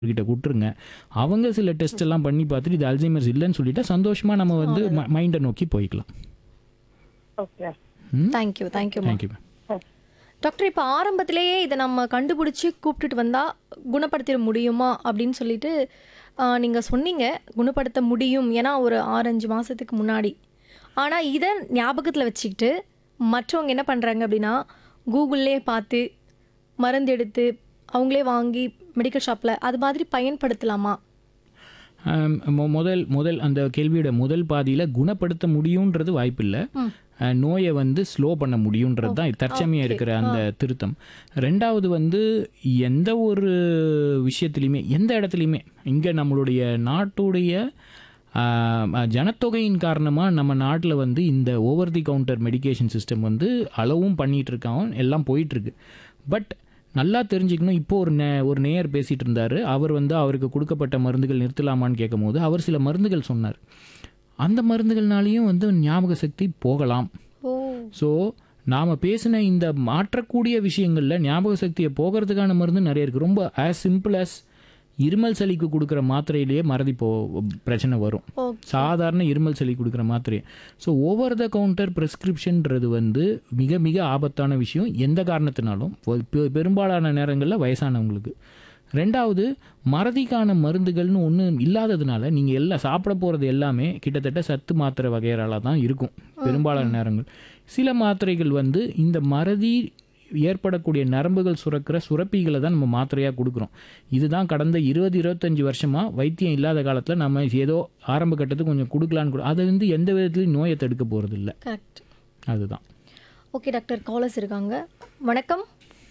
கிட்ட கொடுத்துருங்க அவங்க சில டெஸ்ட் எல்லாம் பண்ணி பார்த்துட்டு இது அல்சைமர்ஸ் இல்லைன்னு சொல்லிட்டா சந்தோஷமா நம்ம வந்து மைண்டை நோக்கி போய்க்கலாம் okay thank you thank you thank you ma'am doctor இப்போ ஆரம்பத்திலேயே இதை நம்ம கண்டுபிடிச்சி கூப்பிட்டுட்டு வந்தால் குணப்படுத்திட முடியுமா அப்படின்னு சொல்லிட்டு ஆஹ், நீங்க சொன்னீங்க குணப்படுத்த முடியும் ஏன்னா ஒரு ஆறஞ்சு மாசத்துக்கு முன்னாடி ஆனால் இதை ஞாபகத்தில் வச்சுக்கிட்டு மற்றவங்க என்ன பண்ணுறாங்க அப்படின்னா கூகுள்லே பார்த்து மருந்து எடுத்து அவங்களே வாங்கி மெடிக்கல் ஷாப்பில் அது மாதிரி பயன்படுத்தலாமா ஆம், மொ- முதல் முதல் அந்த கேள்வியோட முதல் பாதியில் குணப்படுத்த முடியுன்றது வாய்ப்பில்லை அஹ், நோயை வந்து ஸ்லோ பண்ண முடியுன்றது தான் தற்சமயம் இருக்கிற அந்த திருத்தம் ரெண்டாவது வந்து எந்த ஒரு விஷயத்துலையுமே எந்த இடத்துலையுமே இங்கே நம்மளுடைய நாட்டுடைய ஆஹ், ஜனத்தொகையின் காரணமாக நம்ம நாட்டில் வந்து இந்த over the counter medication system வந்து அளவும் பண்ணிகிட்டு இருக்கான் எல்லாம் போயிட்டுருக்கு பட் நல்லா தெரிஞ்சுக்கணும் இப்போ ஒரு நே ஒரு நேயர் பேசிகிட்டு இருந்தார் அவர் வந்து அவருக்கு கொடுக்கப்பட்ட மருந்துகள் நிறுத்தலாமான்னு கேட்கும்போது அவர் சில மருந்துகள் சொன்னார் அந்த மருந்துகள்னாலேயும் வந்து ஞாபக சக்தி போகலாம் ஓ ஸோ நாம் பேசின இந்த மாற்றக்கூடிய விஷயங்களில் ஞாபக சக்தியை போகிறதுக்கான மருந்து நிறைய இருக்குது ரொம்ப ஆஸ் சிம்பிள் as இருமல் சளிக்கு கொடுக்குற மாத்திரையிலேயே மறதி போ பிரச்சனை வரும் ஓகே சாதாரண இருமல் சளி கொடுக்குற மாத்திரை ஸோ ஓவர் த கவுண்டர் ப்ரெஸ்கிரிப்ஷன்றது வந்து மிக மிக ஆபத்தான விஷயம் எந்த காரணத்தினாலும் பெ- பெ- பெரும்பாலான நேரங்களில் வயசானவங்களுக்கு ரெண்டாவது மறதிக்கான மருந்துகள்னு ஒன்று இல்லாததுனால நீங்கள் எல்லாம் சாப்பிட போகிறது எல்லாமே கிட்டத்தட்ட சத்து மாத்திரை வகையறால தான் இருக்கும் பெரும்பாலான நேரங்கள் சில மாத்திரைகள் வந்து இந்த மறதி ஏற்படக்கூடிய நரம்புகள் சுரக்கிற சுரப்பிகளை தான் நம்ம மாத்திரையாக கொடுக்குறோம் இதுதான் கடந்த இருபது இருபத்தஞ்சி வருஷமாக வைத்தியம் இல்லாத காலத்தில் நம்ம ஏதோ ஆரம்ப கட்டத்துக்கு கொஞ்சம் கொடுக்கலான்னு கூட அது வந்து எந்த விதத்துலையும் நோயை தடுக்க போகிறது இல்லை கரெக்ட் அதுதான் ஓகே டாக்டர் காலர்ஸ் இருக்காங்க வணக்கம்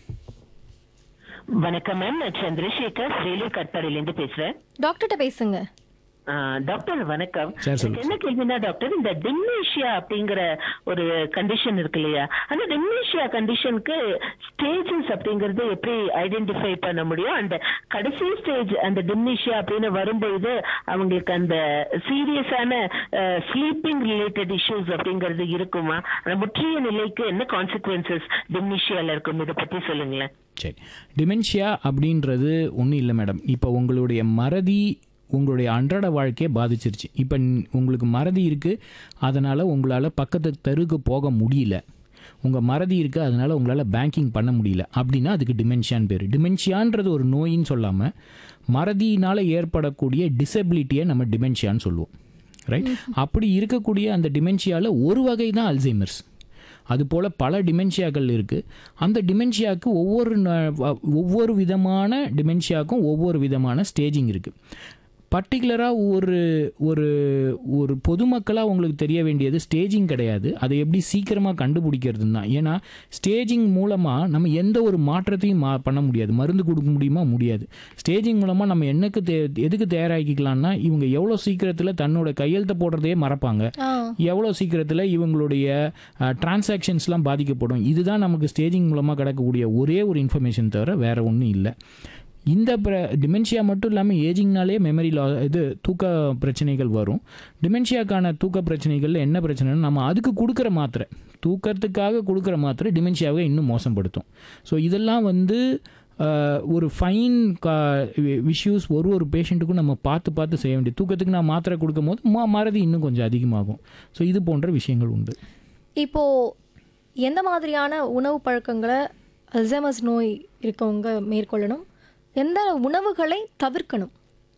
வணக்கம் மேம் நான் சந்திரசேகர் வேலூர் கட்பாடியிலேருந்து பேசுறேன் டாக்டர்கிட்ட பேசுங்க ஆ, டாக்டர் வணக்கம் சரி, சொல்லுங்க. எனக்கு என்ன கேள்வினா டாக்டர் இந்த டிம்னேஷியா அப்படிங்கிற ஒரு கண்டிஷன் இருக்கு இல்லையா அந்த டிம்னேஷியா கண்டிஷனுக்கு ஸ்டேஜஸ் அப்படிங்கறது எப்படி ஐடென்டிஃபை பண்ண முடியும் அந்த கடைசி ஸ்டேஜ் அந்த டிம்னேஷியா அப்படின்னு வரும்பொழுது அவங்களுக்கு அந்த சீரியஸான ஸ்லீப்பிங் ரிலேட்டட் இஷ்யூஸ் அப்படிங்கிறது இருக்குமா அந்த முற்றிய நிலைக்கு என்ன கான்சிக்வன்சஸ் டிம்னேஷியால இருக்கும் இதை பத்தி சொல்லுங்களேன் சரி டிமென்ஷியா அப்படின்றது ஒன்றும் இல்லை மேடம் இப்போ உங்களுடைய மறதி உங்களுடைய அன்றாட வாழ்க்கையை பாதிச்சிருச்சு இப்போ உங்களுக்கு மறதி இருக்குது அதனால் உங்களால் பக்கத்து தெருவுக்கு போக முடியல உங்கள் மறதி இருக்குது அதனால் உங்களால் பேங்கிங் பண்ண முடியல அப்படின்னா அதுக்கு டிமென்ஷியான்னு பேர் டிமென்ஷியான்றது ஒரு நோயின்னு சொல்லாமல் மறதியினால் ஏற்படக்கூடிய டிசபிலிட்டியை நம்ம டிமென்ஷியான்னு சொல்லுவோம் ரைட் அப்படி இருக்கக்கூடிய அந்த டிமென்ஷியாவில் ஒரு வகை தான் அல்சைமர்ஸ் அதுபோல் பல டிமென்ஷியாக்கள் இருக்குது அந்த டிமென்ஷியாவுக்கு ஒவ்வொரு ந- வ- ஒவ்வொரு விதமான டிமென்ஷியாவுக்கும் ஒவ்வொரு விதமான ஸ்டேஜிங் இருக்குது பர்டிகுலராக ஒரு ஒரு ஒரு பொதுமக்களாக உங்களுக்கு தெரிய வேண்டியது ஸ்டேஜிங் கிடையாது அதை எப்படி சீக்கிரமாக கண்டுபிடிக்கிறது தான் ஏன்னா ஸ்டேஜிங் மூலமாக நம்ம எந்த ஒரு மாற்றத்தையும் மா பண்ண முடியாது மருந்து கொடுக்க முடியுமா முடியாது ஸ்டேஜிங் மூலமாக நம்ம என்னக்கு தே எதுக்கு தயாராகிக்கலாம்னா இவங்க எவ்வளோ சீக்கிரத்தில் தன்னோட கையெழுத்தை போடுறதையே மறப்பாங்க ஆ எவ்வளோ சீக்கிரத்தில் இவங்களுடைய டிரான்சாக்ஷன்ஸ்லாம் பாதிக்கப்படும் இதுதான் நமக்கு ஸ்டேஜிங் மூலமாக கிடைக்கக்கூடிய ஒரே ஒரு இன்ஃபர்மேஷன் தவிர வேறு ஒன்றும் இல்லை இந்த ப்ர டிமென்ஷியா மட்டும் இல்லாமல் ஏஜிங்னாலே மெமரி லா இது தூக்க பிரச்சனைகள் வரும் டிமென்ஷியாக்கான தூக்க பிரச்சனைகளில் என்ன பிரச்சனைனா நம்ம அதுக்கு கொடுக்குற மாத்திரை தூக்கத்துக்காக கொடுக்குற மாத்திரை டிமென்ஷியாவை இன்னும் மோசப்படுத்தும் ஸோ இதெல்லாம் வந்து அஹ், ஒரு ஃபைன் கா விஷயூஸ் ஒரு ஒரு பேஷண்ட்டுக்கும் நம்ம பார்த்து பார்த்து செய்ய வேண்டியது தூக்கத்துக்கு நான் மாத்திரை கொடுக்கும் போது ம மறதி இன்னும் கொஞ்சம் அதிகமாகும் ஸோ இது போன்ற விஷயங்கள் உண்டு இப்போ எந்த மாதிரியான உணவு பழக்கங்களை அல்சைமர்ஸ் நோய் இருக்கவங்க மேற்கொள்ளணும் எந்த உணவுகளை தவிர்க்கணும்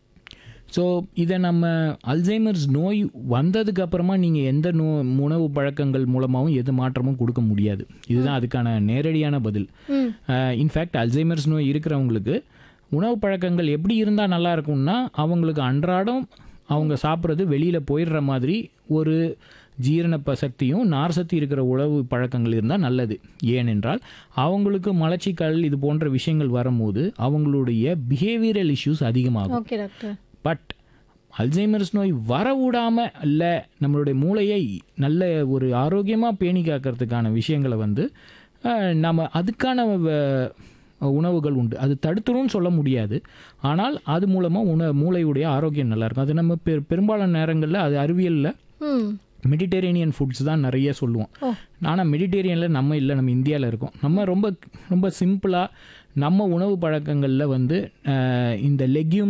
ஸோ இதை நம்ம அல்சைமர்ஸ் நோய் வந்ததுக்கு அப்புறமா நீங்கள் எந்த நோ உணவு பழக்கங்கள் மூலமாகவும் எது மாற்றமும் கொடுக்க முடியாது இதுதான் அதுக்கான நேரடியான பதில் ம் இன்ஃபேக்ட் அல்சைமர்ஸ் நோய் இருக்கிறவங்களுக்கு உணவு பழக்கங்கள் எப்படி இருந்தால் நல்லா இருக்கும்னா அவங்களுக்கு அன்றாடம் அவங்க சாப்பிட்றது வெளியில் போயிடுற மாதிரி ஒரு ஜீரண ப- சக்தியும் நார் சக்தி இருக்கிற உணவு பழக்கங்கள் இருந்தால் நல்லது ஏனென்றால் அவங்களுக்கு மலச்சிக்கல் இது போன்ற விஷயங்கள் வரும்போது அவங்களுடைய பிஹேவியரல் இஷ்யூஸ் அதிகமாகும் ஓகே டாக்டர் பட் அல்சைமர்ஸ் நோய் வர விடாமல் இல்லை நம்மளுடைய மூளையை நல்ல ஒரு ஆரோக்கியமாக பேணி காக்கிறதுக்கான விஷயங்களை வந்து அஹ், நம்ம அதுக்கான வ- உணவுகள் உண்டு அது தடுத்துரும்னு சொல்ல முடியாது ஆனால் அது மூலமாக உண மூளையுடைய ஆரோக்கியம் நல்லாயிருக்கும் அது நம்ம பெ பெரும்பாலான நேரங்களில் அது அறிவியலில் ம் மெடிடேரேனியன் ஃபுட்ஸ் தான் நிறைய சொல்லுவோம் ஓ. ஆனால் மெடிடேரியனில் நம்ம இல்லை நம்ம இந்தியாவில் இருக்கோம் நம்ம ரொம்ப ரொம்ப சிம்பிளாக நம்ம உணவு பழக்கங்களில் வந்து அஹ், இந்த லெக்யூம்